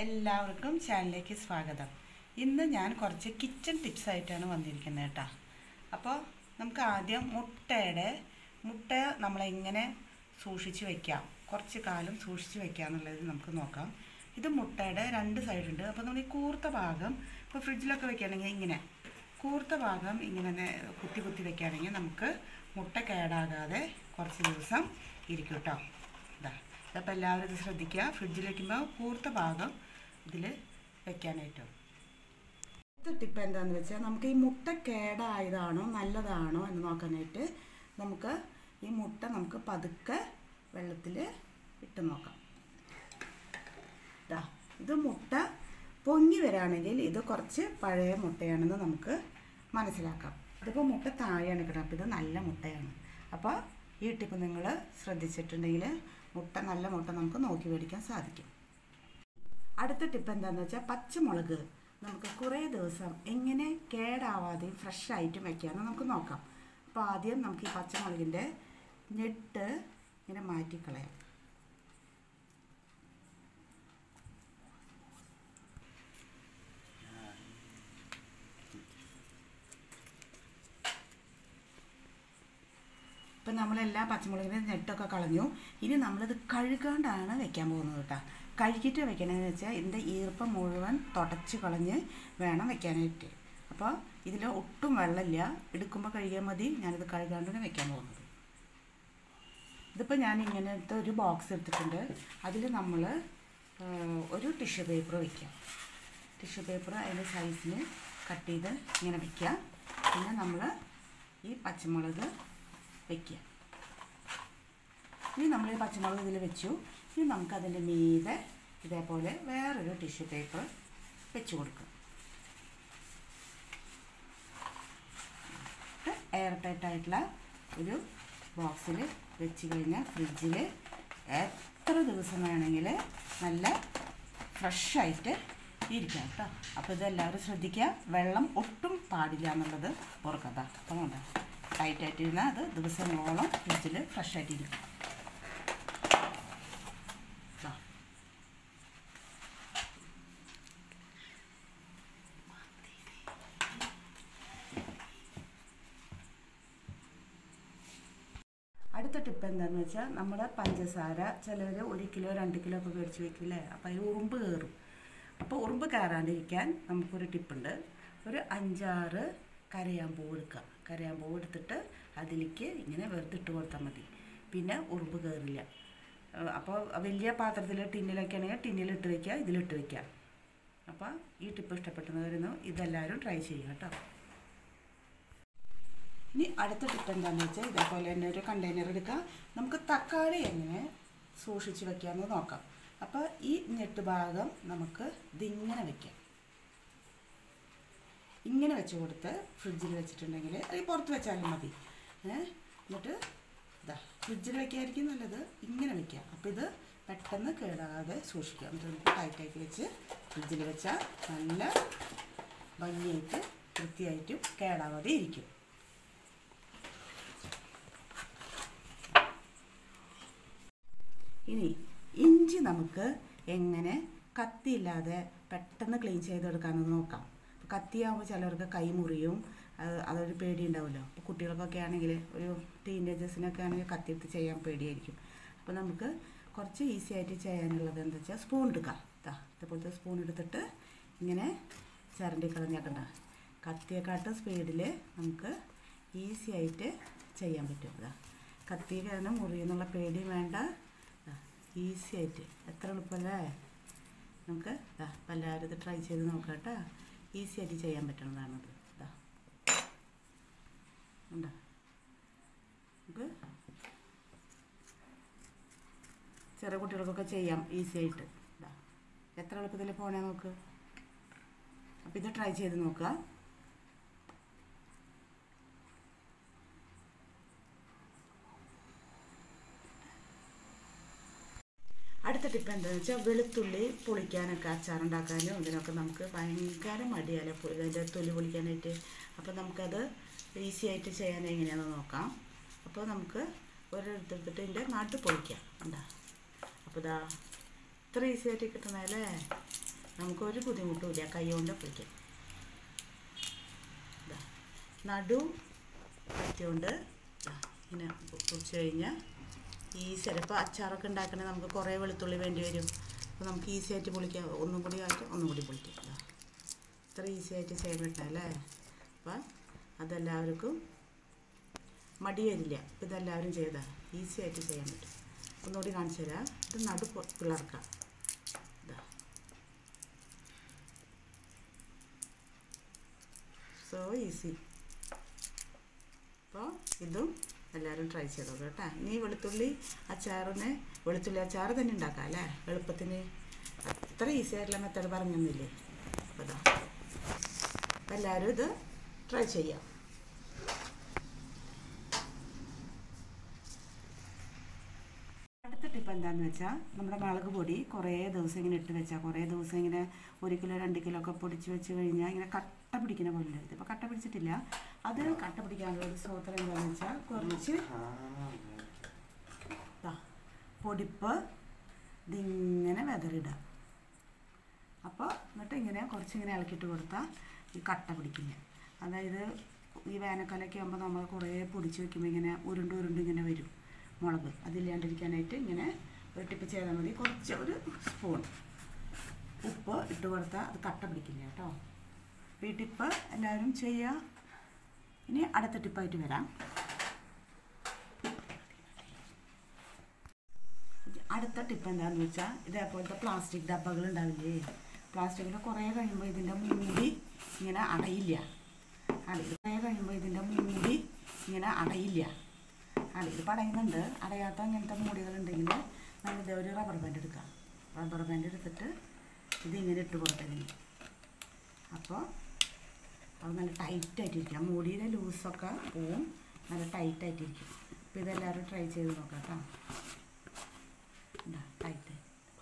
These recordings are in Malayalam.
എല്ലാവർക്കും ചാനലിലേക്ക് സ്വാഗതം ഇന്ന് ഞാൻ കുറച്ച് കിച്ചൺ ടിപ്സ് ആയിട്ടാണ് വന്നിരിക്കുന്നത് കേട്ടോ അപ്പോൾ നമുക്ക് ആദ്യം മുട്ടയുടെ മുട്ട നമ്മളെങ്ങനെ സൂക്ഷിച്ച് വെക്കാം കുറച്ച് കാലം സൂക്ഷിച്ച് വെക്കാം എന്നുള്ളത് നമുക്ക് നോക്കാം ഇത് മുട്ടയുടെ രണ്ട് സൈഡുണ്ട് അപ്പോൾ നമ്മൾ ഈ കൂർത്ത ഭാഗം ഇപ്പോൾ ഫ്രിഡ്ജിലൊക്കെ വെക്കുകയാണെങ്കിൽ ഇങ്ങനെ കൂർത്ത ഭാഗം ഇങ്ങനെ നേ- കുത്തി കുത്തി വെക്കുകയാണെങ്കിൽ നമുക്ക് മുട്ട കേടാകാതെ കുറച്ച് ദിവസം ഇരിക്കും കേട്ടോ ഇതാ ഇതപ്പോൾ എല്ലാവരും ഇത് ശ്രദ്ധിക്കുക ഫ്രിഡ്ജിൽ വെക്കുമ്പോൾ കൂർത്ത ഭാഗം ഇതിൽ വെക്കാനായിട്ടും അടുത്ത ടിപ്പ് എന്താണെന്ന് വെച്ചാൽ നമുക്ക് ഈ മുട്ട കേടായതാണോ നല്ലതാണോ എന്ന് നോക്കാനായിട്ട് നമുക്ക് ഈ മുട്ട നമുക്ക് പതുക്കെ വെള്ളത്തിൽ ഇട്ട് നോക്കാം ഇതാ ഇത് മുട്ട പൊങ്ങി വരാണെങ്കിൽ ഇത് കുറച്ച് പഴയ മുട്ടയാണെന്ന് നമുക്ക് മനസ്സിലാക്കാം ഇതിപ്പോൾ മുട്ട താഴെയാണ് കിടക്കുന്നത് അപ്പോൾ ഇത് നല്ല മുട്ടയാണ് അപ്പോൾ ഈ ടിപ്പ് നിങ്ങൾ ശ്രദ്ധിച്ചിട്ടുണ്ടെങ്കിൽ മുട്ട നല്ല മുട്ട നമുക്ക് നോക്കി മേടിക്കാൻ സാധിക്കും അടുത്ത ടിപ്പ് എന്താണെന്ന് വെച്ചാൽ പച്ചമുളക് നമുക്ക് കുറേ ദിവസം എങ്ങനെ കേടാവാതെയും ഫ്രഷ് ആയിട്ടും വെക്കാമെന്ന് നമുക്ക് നോക്കാം അപ്പോൾ ആദ്യം നമുക്ക് ഈ പച്ചമുളകിൻ്റെ ഞെട്ട് ഇങ്ങനെ മാറ്റിക്കളയാം ഇപ്പം നമ്മളെല്ലാ പച്ചമുളകിൻ്റെ നെട്ടൊക്കെ കളഞ്ഞു ഇനി നമ്മളിത് കഴുകാണ്ടാണ് വെക്കാൻ പോകുന്നത് കേട്ടോ കഴുകിയിട്ട് വെക്കണമെന്ന് വെച്ചാൽ ഇതിൻ്റെ ഈർപ്പം മുഴുവൻ തുടച്ച് കളഞ്ഞ് വേണം വെക്കാനായിട്ട് അപ്പോൾ ഇതിൽ ഒട്ടും വെള്ളമില്ല എടുക്കുമ്പോൾ കഴുകിയാൽ മതി ഞാനിത് കഴുകാണ്ടാണ് വെക്കാൻ പോകുന്നത് ഇതിപ്പോൾ ഞാൻ ഇങ്ങനത്തെ ഒരു ബോക്സ് എടുത്തിട്ടുണ്ട് അതിൽ നമ്മൾ ഒരു ടിഷ്യൂ പേപ്പർ വയ്ക്കാം ടിഷ്യൂ പേപ്പർ അതിൻ്റെ സൈസിന് കട്ട് ചെയ്ത് ഇങ്ങനെ വയ്ക്കുക പിന്നെ നമ്മൾ ഈ പച്ചമുളക് വയ്ക്കുക ഇനി നമ്മൾ ഈ പച്ചമുളക് ഇതിൽ വെച്ചു ഇനി നമുക്ക് അതിൻ്റെ മീതെ ഇതേപോലെ വേറൊരു ടിഷ്യൂ പേപ്പർ വെച്ച് കൊടുക്കുക എയർ ടൈറ്റ് ആയിട്ടുള്ള ഒരു ബോക്സിൽ വെച്ച് കഴിഞ്ഞാൽ ഫ്രിഡ്ജിൽ എത്ര ദിവസം വേണമെങ്കിൽ നല്ല ഫ്രഷായിട്ട് ഇരിക്കാം കേട്ടോ അപ്പോൾ ഇതെല്ലാവരും ശ്രദ്ധിക്കുക വെള്ളം ഒട്ടും പാടില്ല എന്നുള്ളത് ഓർക്കത്ത അപ്പം കൊണ്ട് ടൈറ്റായിട്ടിരുന്നാൽ അത് ദിവസങ്ങളോളം ഫ്രിഡ്ജിൽ ഫ്രഷായിട്ടിരിക്കും ദാ. അടുത്ത ടിപ്പ് എന്താണെന്ന് വെച്ചാൽ നമ്മുടെ പഞ്ചസാര ചിലർ ഒരു കിലോ രണ്ട് കിലോ ഒക്കെ മേടിച്ച് വെക്കില്ലേ അപ്പോൾ അതിൽ ഉറുമ്പ് കയറും അപ്പോൾ ഉറുമ്പ് കയറാണ്ടിരിക്കാൻ നമുക്കൊരു ടിപ്പുണ്ട് ഒരു അഞ്ചാറ് കരയാമ്പൂ എടുക്കുക കരയാമ്പൂ എടുത്തിട്ട് അതിലേക്ക് ഇങ്ങനെ വെറുതെ ഇട്ട് കൊടുത്താൽ മതി പിന്നെ ഉറുമ്പ് കയറില്ല ഏഹ് അപ്പോൾ വലിയ പാത്രത്തിൽ ടിന്നിലൊക്കെ ആണെങ്കിൽ ടിന്നിലിട്ട് വയ്ക്കുക ഇതിലിട്ട് വയ്ക്കുക അപ്പോൾ ഈ ടിപ്പ് ഇഷ്ടപ്പെട്ടെന്ന് വരുന്നു ഇതെല്ലാവരും ട്രൈ ചെയ്യുക കേട്ടോ ഇനി അടുത്ത ടിപ്പ് എന്താണെന്ന് വെച്ചാൽ ഇതേപോലെ തന്നെ ഒരു കണ്ടെയ്നർ എടുക്കുക നമുക്ക് തക്കാളി എങ്ങനെ സൂക്ഷിച്ച് വെക്കാമെന്ന് നോക്കാം അപ്പോൾ ഈ ഞെട്ട് ഭാഗം നമുക്ക് ഇതിങ്ങനെ വെക്കാം ഇങ്ങനെ വെച്ച് കൊടുത്ത് ഫ്രിഡ്ജിൽ വെച്ചിട്ടുണ്ടെങ്കിൽ അല്ലെങ്കിൽ പുറത്ത് വെച്ചാലും മതി ഏ എന്നിട്ട് ഇതാ ഫ്രിഡ്ജിൽ വെക്കായിരിക്കും നല്ലത് ഇങ്ങനെ വെക്കുക അപ്പോൾ ഇത് പെട്ടെന്ന് കേടാകാതെ സൂക്ഷിക്കുക എന്നിട്ട് നമുക്ക് ടൈറ്റായിട്ട് വെച്ച് ഫ്രിഡ്ജിൽ വെച്ചാൽ നല്ല ഭംഗിയായിട്ട് വൃത്തിയായിട്ടും കേടാവാതെ ഇരിക്കും ഇനി ഇഞ്ചി നമുക്ക് എങ്ങനെ കത്തിയില്ലാതെ പെട്ടെന്ന് ക്ലീൻ ചെയ്തെടുക്കാമെന്ന് നോക്കാം കത്തിയാകുമ്പോൾ ചിലർക്ക് കൈ മുറിയും അത് അതൊരു പേടി ഉണ്ടാവുമല്ലോ അപ്പോൾ കുട്ടികൾക്കൊക്കെ ആണെങ്കിൽ ഒരു ടീനേജേഴ്സിനൊക്കെ ആണെങ്കിൽ കത്തിയെടുത്ത് ചെയ്യാൻ പേടിയായിരിക്കും അപ്പോൾ നമുക്ക് കുറച്ച് ഈസി ആയിട്ട് ചെയ്യാനുള്ളത് എന്താ വെച്ചാൽ സ്പൂൺ എടുക്കാം ഇതാ ഇതുപോലത്തെ സ്പൂൺ എടുത്തിട്ട് ഇങ്ങനെ ചിരണ്ടി കളഞ്ഞേക്കണ്ട കത്തിയെക്കാട്ട് സ്പീഡിൽ നമുക്ക് ഈസി ആയിട്ട് ചെയ്യാൻ പറ്റും ഇതാ കത്തി കാരണം മുറിയെന്നുള്ള പേടി വേണ്ട ഈസി ആയിട്ട് എത്ര എളുപ്പമല്ലേ നമുക്ക് ഇതാ അപ്പം എല്ലാവരും ഇത് ട്രൈ ചെയ്ത് നോക്കാം കേട്ടോ ഈസി ആയിട്ട് ചെയ്യാൻ പറ്റുന്നതാണത് ഇതാ ഉണ്ടോ നമുക്ക് ചെറിയ കുട്ടികൾക്കൊക്കെ ചെയ്യാം ഈസി ആയിട്ട് ഇതാ എത്ര എളുപ്പത്തിൽ പോണേ നോക്ക് അപ്പം ഇത് ട്രൈ ചെയ്ത് നോക്കുക അടുത്ത ടിപ്പ് എന്താണെന്ന് വെച്ചാൽ വെളുത്തുള്ളി പൊളിക്കാനൊക്കെ അച്ചാറുണ്ടാക്കാനും ഇതിനൊക്കെ നമുക്ക് ഭയങ്കര മടിയല്ലേ പൊ- അതിൻ്റെ തൊലി പൊളിക്കാനായിട്ട് അപ്പോൾ നമുക്കത് ഈസി ആയിട്ട് ചെയ്യാൻ എങ്ങനെയാണെന്ന് നോക്കാം അപ്പോൾ നമുക്ക് ഒരെടുത്തെടുത്തിട്ട് ഇതിൻ്റെ നാട്ട് പൊളിക്കാം ഉണ്ടാ അപ്പോൾ ഇതാ ഇത്ര ഈസി ആയിട്ട് കിട്ടണല്ലേ നമുക്കൊരു ബുദ്ധിമുട്ടുമില്ല കൈ കൊണ്ട് പൊളിക്കാം ഇതാ നടു പറ്റിയോണ്ട് ദാ ഇങ്ങനെ പൊടിച്ച് കഴിഞ്ഞാൽ ഈ ചിലപ്പോൾ അച്ചാറൊക്കെ ഉണ്ടാക്കണേ നമുക്ക് കുറേ വെളുത്തുള്ളി വേണ്ടി വരും അപ്പോൾ നമുക്ക് ഈസി ആയിട്ട് പൊളിക്കാം ഒന്നും കൂടി ആയിട്ട് ഒന്നും കൂടി പൊളിക്കാം ദാ. ഇത്ര ഈസി ആയിട്ട് ചെയ്യാൻ പറ്റാം അല്ലേ അപ്പം അതെല്ലാവർക്കും മടി വരില്ല അപ്പം ഇതെല്ലാവരും ചെയ്താൽ ഈസി ആയിട്ട് ചെയ്യാൻ പറ്റും ഒന്നുകൂടി കാണിച്ചു തരാം ഇത് നടു പൊ- പിളർക്കാം ഇതാ സോ ഈസി അപ്പോൾ ഇതും എല്ലാവരും ട്രൈ ചെയ്തോളൂ കേട്ടോ ഇനി വെളുത്തുള്ളി അച്ചാറിന് വെളുത്തുള്ളി അച്ചാർ തന്നെ ഉണ്ടാക്കാം അല്ലേ എളുപ്പത്തിന് അത്ര ഈസി ആയിട്ടുള്ള മെത്തേഡ് പറഞ്ഞൊന്നുമില്ലേ അപ്പോൾ ഇതാ അപ്പോൾ എല്ലാവരും ഇത് ട്രൈ ചെയ്യാം അടുത്ത ടിപ്പ് എന്താണെന്ന് വെച്ചാൽ നമ്മുടെ മുളക് പൊടി കുറേ ദിവസം ഇങ്ങനെ ഇട്ട് വെച്ചാൽ കുറേ ദിവസം ഇങ്ങനെ ഒരു കിലോ രണ്ട് കിലോ ഒക്കെ പൊടിച്ച് വെച്ച് കഴിഞ്ഞാൽ ഇങ്ങനെ കട്ട പിടിക്കുന്ന പോലെ ഉണ്ട് ഇപ്പോൾ കട്ട പിടിച്ചിട്ടില്ല അത് കട്ട പിടിക്കാനുള്ള ഒരു സൂത്രം എന്താണെന്ന് വെച്ചാൽ കുറച്ച് ദാ പൊടിപ്പ് ഇതിങ്ങനെ വെതറിടുക അപ്പോൾ എന്നിട്ട് ഇങ്ങനെ കുറച്ചിങ്ങനെ ഇളക്കിയിട്ട് കൊടുത്താൽ ഈ കട്ട പിടിക്കില്ല അതായത് ഈ വേനൽക്കാലമൊക്കെ ആകുമ്പോൾ നമ്മൾ കുറേ പൊടിച്ച് വെക്കുമ്പോൾ ഇങ്ങനെ ഉരുണ്ട് ഉരുണ്ട് ഇങ്ങനെ വരും മുളക് അതില്ലാണ്ടിരിക്കാനായിട്ട് ഇങ്ങനെ ഒരു ടിപ്പ് ചെയ്താൽ മതി കുറച്ച് ഒരു സ്പൂൺ ഉപ്പ് ഇട്ട് കൊടുത്താൽ അത് കട്ട പിടിക്കില്ല കേട്ടോ അപ്പോൾ ഈ ടിപ്പ് എല്ലാവരും ചെയ്യുക ഇനി അടുത്ത ടിപ്പായിട്ട് വരാം അടുത്ത ടിപ്പ് എന്താണെന്ന് വെച്ചാൽ ഇതേപോലത്തെ പ്ലാസ്റ്റിക് ഡബ്ബകൾ ഉണ്ടാവില്ലേ പ്ലാസ്റ്റിക്കിൽ കുറേ കഴിയുമ്പോൾ ഇതിൻ്റെ മൂടി ഇങ്ങനെ അടയില്ല അട കുറേ കഴിയുമ്പോൾ ഇതിൻ്റെ മൂടി ഇങ്ങനെ അടയില്ല അടയിൽ പടയുന്നുണ്ട് അടയാത്ത അങ്ങനത്തെ മൂടികളുണ്ടെങ്കിൽ നമ്മൾ ഇതേ ഒരു റബ്ബർ ബാൻഡ് എടുക്കാം റബ്ബർ ബാൻഡ് എടുത്തിട്ട് ഇതിങ്ങനെ ഇട്ട് കൊടുത്തതിന് അപ്പോൾ അത് നല്ല ടൈറ്റായിട്ടിരിക്കും ആ മൂടിയുടെ ലൂസൊക്കെ പോവും നല്ല ടൈറ്റായിട്ടിരിക്കും അപ്പോൾ ഇതെല്ലാവരും ട്രൈ ചെയ്ത് നോക്കാം കേട്ടോ ടൈറ്റ്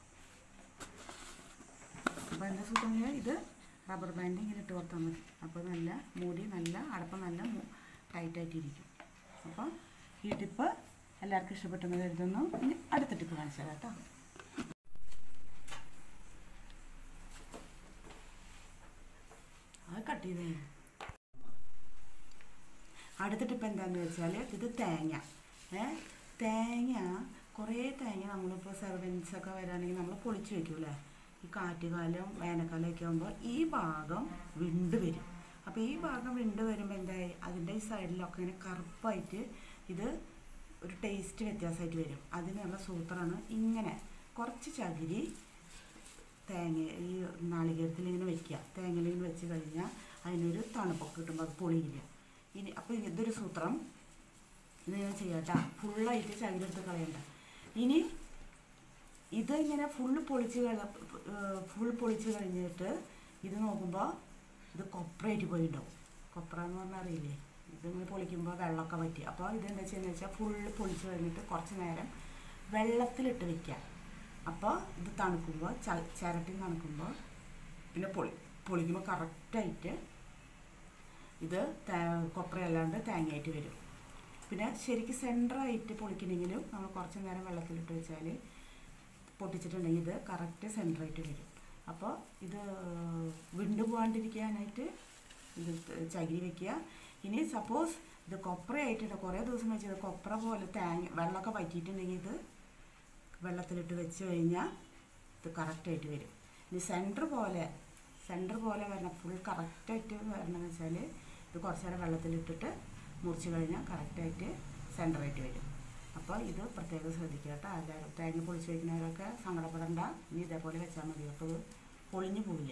അപ്പോൾ എന്താ സുഖം ഇത് റബ്ബർ ബാൻഡ് ഇങ്ങനെ ഇട്ട് കൊടുത്താൽ മതി അപ്പോൾ നല്ല മൂടി നല്ല അടപ്പം നല്ല ടൈറ്റായിട്ടിരിക്കും അപ്പോൾ ഈ ടിപ്പ് എല്ലാവർക്കും ഇഷ്ടപ്പെട്ടെന്ന് കരുതുന്നു ഇനി അടുത്ത ടിപ്പ് കാണിച്ചു തരാം കേട്ടോ അത് കട്ട് ചെയ്തേ അടുത്ത ടിപ്പ് എന്താണെന്ന് വെച്ചാൽ ഇത് തേങ്ങ ഏ തേങ്ങ കുറേ തേങ്ങ നമ്മളിപ്പോൾ സെർവൻസ് ഒക്കെ വരാണെങ്കിൽ നമ്മൾ പൊളിച്ച് വെക്കൂലേ ഈ കാറ്റുകാലം വേനൽക്കാലമൊക്കെ ആകുമ്പോൾ ഈ ഭാഗം വിണ്ട് വരും അപ്പോൾ ഈ ഭാഗം വിണ്ട് വരുമ്പോൾ എന്തായി അതിൻ്റെ ഈ സൈഡിലൊക്കെ ഇങ്ങനെ കറുപ്പായിട്ട് ഇത് ഒരു ടേസ്റ്റ് വ്യത്യാസമായിട്ട് വരും അതിനുള്ള സൂത്രമാണ് ഇങ്ങനെ കുറച്ച് ചകിരി തേങ്ങ ഈ നാളികേരത്തിൽ ഇങ്ങനെ വെക്കുക തേങ്ങയിൽ ഇങ്ങനെ വെച്ച് കഴിഞ്ഞാൽ അതിനൊരു തണുപ്പൊക്കെ കിട്ടുമ്പോൾ അത് പൊളിയില്ല ഇനി അപ്പോൾ ഇതൊരു സൂത്രം ഇത് ഞാൻ ചെയ്യാട്ടാ ഫുള്ളായിട്ട് ചകിരെടുത്ത് കളയണ്ട ഇനി ഇത് ഇങ്ങനെ ഫുള്ള് പൊളിച്ച് കള ഫുൾ പൊളിച്ച് കഴിഞ്ഞിട്ട് ഇത് നോക്കുമ്പോൾ ഇത് കൊപ്രയായിട്ട് പോയിട്ടുണ്ടാവും കൊപ്ര എന്ന് പറഞ്ഞാൽ അറിയില്ലേ ഇതിങ്ങനെ പൊളിക്കുമ്പോൾ വെള്ളമൊക്കെ പറ്റി അപ്പോൾ ഇതെന്താ ചെയ്യുന്നത് വെച്ചാൽ ഫുള്ള് പൊളിച്ച് കഴിഞ്ഞിട്ട് കുറച്ച് നേരം വെള്ളത്തിലിട്ട് വെക്കുക അപ്പോൾ ഇത് തണുക്കുമ്പോൾ ച ചിരട്ടി തണുക്കുമ്പോൾ പിന്നെ പൊളി പൊളിക്കുമ്പോൾ കറക്റ്റായിട്ട് ഇത് തേ- കൊപ്രയല്ലാണ്ട് തേങ്ങയായിട്ട് വരും പിന്നെ ശരിക്കും സെൻറ്ററായിട്ട് പൊളിക്കണമെങ്കിലും നമ്മൾ കുറച്ച് നേരം വെള്ളത്തിലിട്ട് വെച്ചാൽ പൊട്ടിച്ചിട്ടുണ്ടെങ്കിൽ ഇത് കറക്റ്റ് സെൻറ്ററായിട്ട് വരും അപ്പോൾ ഇത് വിണ്ടു പോകാണ്ടിരിക്കാനായിട്ട് ഇത് ചകിരി വെക്കുക ഇനി സപ്പോസ് ഇത് കൊപ്രയായിട്ടുണ്ട് കുറേ ദിവസം വെച്ചത് കൊപ്ര പോലെ തേങ്ങ വെള്ളമൊക്കെ വറ്റിയിട്ടുണ്ടെങ്കിൽ ഇത് വെള്ളത്തിലിട്ട് വെച്ച് കഴിഞ്ഞാൽ ഇത് കറക്റ്റായിട്ട് വരും ഇനി സെൻറ്റർ പോലെ സെൻറ്റർ പോലെ വരണം ഫുൾ കറക്റ്റായിട്ട് വരണമെന്ന് വെച്ചാൽ ഇത് കുറച്ച് നേരം വെള്ളത്തിലിട്ടിട്ട് മുറിച്ച് കഴിഞ്ഞാൽ കറക്റ്റായിട്ട് സെൻറ്ററായിട്ട് വരും അപ്പോൾ ഇത് പ്രത്യേകം ശ്രദ്ധിക്കുക കേട്ടോ എല്ലാവരും തേങ്ങ പൊളിച്ച് വയ്ക്കുന്നവരൊക്കെ സങ്കടപ്പെടണ്ട ഇനി ഇതേപോലെ വെച്ചാൽ മതി അപ്പോൾ ഇത് പൊളിഞ്ഞു പോവില്ല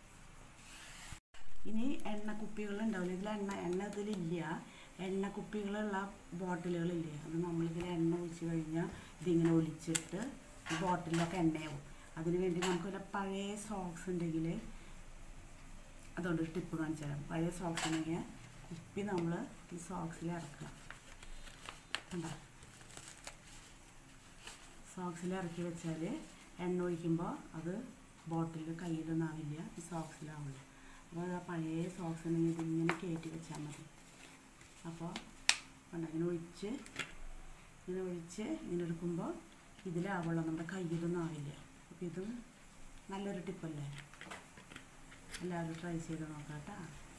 ഇനി എണ്ണ കുപ്പികൾ ഉണ്ടാവില്ല ഇതിൽ എണ്ണ എണ്ണ ഇതിലില്ല എണ്ണ കുപ്പികളുള്ള ബോട്ടിലുകളില്ലേ അത് നമ്മളിതിൽ എണ്ണ ഒഴിച്ച് കഴിഞ്ഞാൽ ഇതിങ്ങനെ ഒലിച്ചിട്ട് ഈ ബോട്ടിലൊക്കെ എണ്ണയാവും അതിന് വേണ്ടി നമുക്ക് വല്ല പഴയ സോക്സ് ഉണ്ടെങ്കിൽ അതുകൊണ്ട് ഒരു ടിപ്പ് കാണിച്ചു തരാം പഴയ സോക്സ് ഉണ്ടെങ്കിൽ കുപ്പി നമ്മൾ ഈ സോക്സിൽ ഇറക്കുക കണ്ടോ സോക്സിൽ ഇറക്കി വെച്ചാൽ എണ്ണ ഒഴിക്കുമ്പോൾ അത് ബോട്ടിൽ കയ്യിലൊന്നും ആവില്ല ഈ സോക്സിലാവില്ല അപ്പോൾ ആ പഴയ സോക്സ് ഉണ്ടെങ്കിൽ ഇതിങ്ങനെ കയറ്റി വെച്ചാൽ മതി അപ്പോൾ കണ്ടോ ഇങ്ങനെ ഒഴിച്ച് ഇങ്ങനെ ഒഴിച്ച് ഇങ്ങനെ എടുക്കുമ്പോൾ ഇതിലാവുള്ളൂ നമ്മുടെ കയ്യിലൊന്നും ആവില്ല അപ്പോൾ ഇതും നല്ലൊരു ടിപ്പല്ലേ എല്ലാവരും ട്രൈ ചെയ്ത് നോക്കാം കേട്ടോ